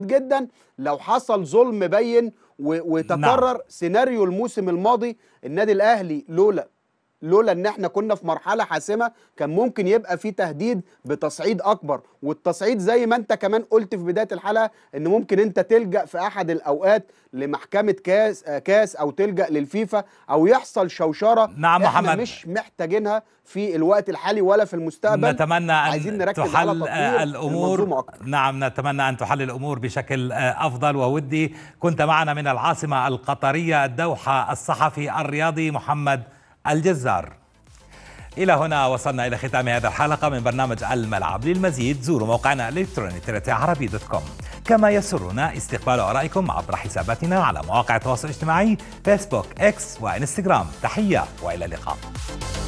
جدا لو حصل ظلم بين و- وتكرر نعم. سيناريو الموسم الماضي النادي الاهلي لولا لولا ان احنا كنا في مرحله حاسمه كان ممكن يبقى في تهديد بتصعيد اكبر والتصعيد زي ما انت كمان قلت في بدايه الحلقه ان ممكن انت تلجا في احد الاوقات لمحكمه كاس آه، كاس او تلجا للفيفا او يحصل شوشره نعم احنا محمد. مش محتاجينها في الوقت الحالي ولا في المستقبل نتمنى عايزين أن نركز على تحل تطوير آه، المنظومة الأمور أكتر. نعم نتمنى أن تحل الأمور بشكل آه، أفضل وودي كنت معنا من العاصمة القطرية الدوحة الصحفي الرياضي محمد الجزار إلى هنا وصلنا إلى ختام هذه الحلقة من برنامج الملعب للمزيد زوروا موقعنا الإلكتروني عربي دوت كوم كما يسرنا استقبال آرائكم عبر حساباتنا على مواقع التواصل الاجتماعي فيسبوك إكس وإنستغرام تحية وإلى اللقاء